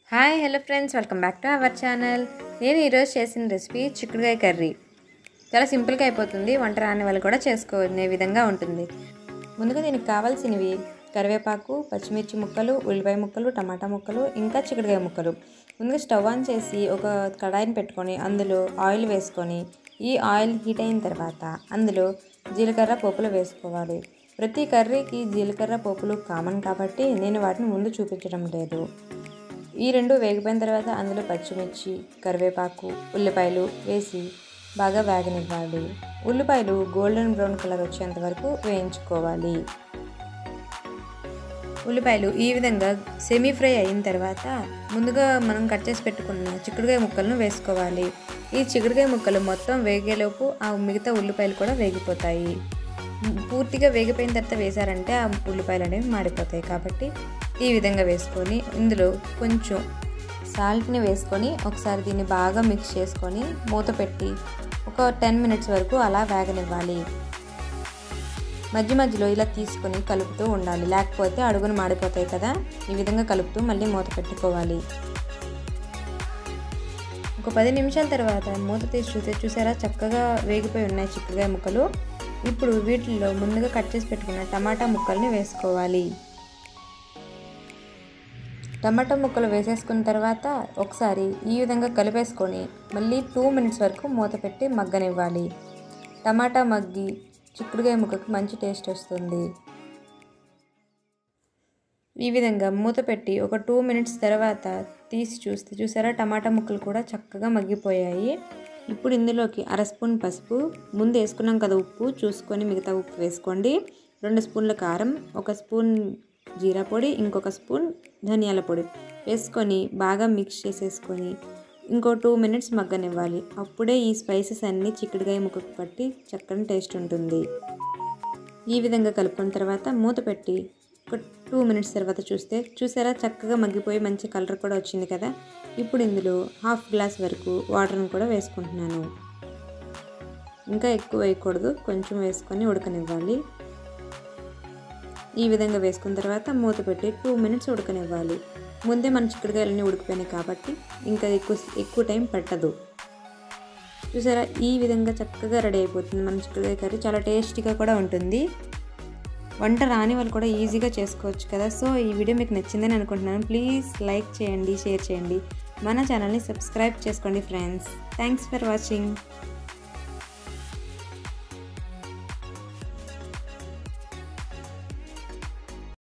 hi hello friends welcome back to our channel నేను ఈరోజు చేసిన రెసిపీ చిక్కుడుకాయ కర్రీ చాలా సింపుల్గా అయిపోతుంది వంట రాని వాళ్ళు కూడా చేసుకునే విధంగా ఉంటుంది ముందుగా దీనికి కావాల్సినవి కరివేపాకు పచ్చిమిర్చి ముక్కలు ఉల్లిపాయ ముక్కలు టమాటా ముక్కలు ఇంకా చిక్కుడుకాయ ముక్కలు ముందుగా స్టవ్ ఆన్ చేసి ఒక కడాయిని పెట్టుకొని అందులో ఆయిల్ వేసుకొని ఈ ఆయిల్ హీట్ అయిన తర్వాత అందులో జీలకర్ర పోపులు వేసుకోవాలి ప్రతి కర్రీకి జీలకర్ర పోపులు కామన్ కాబట్టి నేను వాటిని ముందు చూపించడం లేదు ఈ రెండు వేగిపోయిన తర్వాత అందులో పచ్చిమిర్చి కరివేపాకు ఉల్లిపాయలు వేసి బాగా వేగనివ్వాలి ఉల్లిపాయలు గోల్డెన్ బ్రౌన్ కలర్ వచ్చేంత వరకు వేయించుకోవాలి ఉల్లిపాయలు ఈ విధంగా సెమీ ఫ్రై అయిన తర్వాత ముందుగా మనం కట్ చేసి పెట్టుకున్న చిక్కుడుకాయ ముక్కలను వేసుకోవాలి ఈ చిక్కుడుకాయ ముక్కలు మొత్తం వేగేలోపు ఆ మిగతా ఉల్లిపాయలు కూడా వేగిపోతాయి పూర్తిగా వేగిపోయిన తర్వాత వేసారంటే ఆ ఉల్లిపాయలు అనేవి మాడిపోతాయి కాబట్టి ఈ విధంగా వేసుకొని ఇందులో కొంచెం సాల్ట్ని వేసుకొని ఒకసారి దీన్ని బాగా మిక్స్ చేసుకొని మూత పెట్టి ఒక టెన్ మినిట్స్ వరకు అలా వేగనివ్వాలి మధ్య మధ్యలో ఇలా తీసుకొని కలుపుతూ ఉండాలి లేకపోతే అడుగును మాడిపోతాయి కదా ఈ విధంగా కలుపుతూ మళ్ళీ మూత పెట్టుకోవాలి ఒక పది నిమిషాల తర్వాత మూత తీసి చూస్తే చూసారా చక్కగా వేగిపోయి ఉన్నాయి చిక్కుడుకాయ ముక్కలు ఇప్పుడు వీటిల్లో ముందుగా కట్ చేసి పెట్టుకున్న టమాటా ముక్కల్ని వేసుకోవాలి టమాటా ముక్కలు వేసేసుకున్న తర్వాత ఒకసారి ఈ విధంగా కలిపేసుకొని మళ్ళీ టూ మినిట్స్ వరకు మూత పెట్టి మగ్గనివ్వాలి టమాటా మగ్గి చిక్కుడుకాయ ముక్కకు మంచి టేస్ట్ వస్తుంది ఈ విధంగా మూత పెట్టి ఒక టూ మినిట్స్ తర్వాత తీసి చూస్తే చూసారా టమాటా ముక్కలు కూడా చక్కగా మగ్గిపోయాయి ఇప్పుడు ఇందులోకి అర స్పూన్ పసుపు ముందు వేసుకున్నాం కదా ఉప్పు చూసుకొని మిగతా ఉప్పు వేసుకోండి రెండు స్పూన్ల కారం ఒక స్పూన్ జీరా పొడి ఇంకొక స్పూన్ ధనియాల పొడి వేసుకొని బాగా మిక్స్ చేసేసుకొని ఇంకో టూ మినిట్స్ మగ్గనివ్వాలి అప్పుడే ఈ స్పైసెస్ అన్నీ చిక్కుడుకాయ ముక్కకు పట్టి చక్కని టేస్ట్ ఉంటుంది ఈ విధంగా కలుపుకున్న తర్వాత మూత పెట్టి ఒక టూ మినిట్స్ తర్వాత చూస్తే చూసారా చక్కగా మగ్గిపోయి మంచి కలర్ కూడా వచ్చింది కదా ఇప్పుడు ఇందులో హాఫ్ గ్లాస్ వరకు వాటర్ని కూడా వేసుకుంటున్నాను ఇంకా ఎక్కువ వేయకూడదు కొంచెం వేసుకొని ఉడకనివ్వాలి ఈ విధంగా వేసుకున్న తర్వాత మూత పెట్టి టూ మినిట్స్ ఉడకనివ్వాలి ముందే మన చిక్కుడుకాయలన్నీ ఉడికిపోయినాయి కాబట్టి ఇంకా ఎక్కువ ఎక్కువ టైం పట్టదు చూసారా ఈ విధంగా చక్కగా రెడీ అయిపోతుంది మన చిక్కుడుకాయ కర్రీ చాలా టేస్టీగా కూడా ఉంటుంది వంట రాని వాళ్ళు కూడా ఈజీగా చేసుకోవచ్చు కదా సో ఈ వీడియో మీకు నచ్చిందని అనుకుంటున్నాను ప్లీజ్ లైక్ చేయండి షేర్ చేయండి మన ఛానల్ని సబ్స్క్రైబ్ చేసుకోండి ఫ్రెండ్స్ థ్యాంక్స్ ఫర్ వాచింగ్